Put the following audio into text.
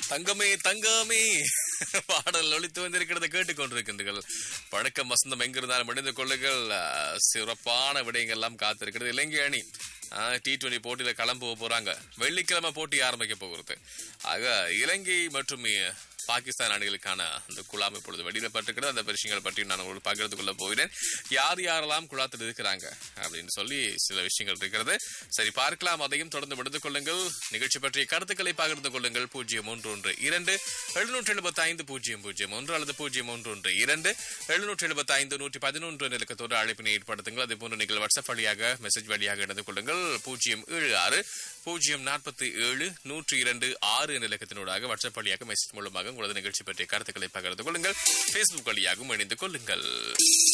தங்கமே தங்கமே பாடல் ஒழித்து வந்திருக்கிறத கேட்டுக்கொண்டிருக்கின்றீர்கள் வணக்கம் வசந்தம் எங்கிருந்தாலும் இணைந்து கொள்ளுங்கள் அஹ், சிறப்பான விடயங்கள் எல்லாம் காத்திருக்கிறது இலங்கை அணி டி டுவெண்டி போட்டியில கிளம்ப போறாங்க வெள்ளிக்கிழமை போட்டி ஆரம்பிக்க போகிறது ஆக இலங்கை மற்றும் அஹ், பாகிஸ்தான் அணிகளுக்கான அந்த குழாம் இப்பொழுது வெளியிடப்பட்டிருக்கிறது அந்த விஷயங்கள் பற்றி நான் உங்களுக்கு பகிர்ந்து கொள்ள போகிறேன் யார் யாரெல்லாம் குழாத்தில் இருக்கிறாங்க அப்படின்னு சொல்லி சில விஷயங்கள் இருக்கிறது சரி பார்க்கலாம் அதையும் தொடர்ந்து விடுந்து கொள்ளுங்கள் நிகழ்ச்சி பற்றிய கருத்துக்களை பகிர்ந்து கொள்ளுங்கள் பூஜ்ஜியம் ஒன்று ஒன்று இரண்டு எழுநூற்றி எழுபத்தி ஐந்து பூஜ்ஜியம் பூஜ்ஜியம் ஒன்று அல்லது பூஜ்ஜியம் ஒன்று ஒன்று இரண்டு எழுநூற்றி எழுபத்தி ஐந்து நூற்றி பதினொன்று நிலக்கத்தோடு அழைப்பினை ஏற்படுத்துங்கள் அதே போன்று நீங்கள் வாட்ஸ்அப் வழியாக மெசேஜ் வழியாக இணைந்து கொள்ளுங்கள் பூஜ்ஜியம் ஏழு ஆறு பூஜ்ஜியம் நாற்பத்தி ஏழு நூற்றி இரண்டு ஆறு நிலக்கத்தினூடாக வாட்ஸ்அப் வழியாக மெசேஜ் மூலமாக உங்களது நிகழ்ச்சி பற்றிய கருத்துக்களை பகிர்ந்து கொள்ளுங்கள் ஃபேஸ்புக் வழியாகவும் இணைந்து கொள்ளுங்கள்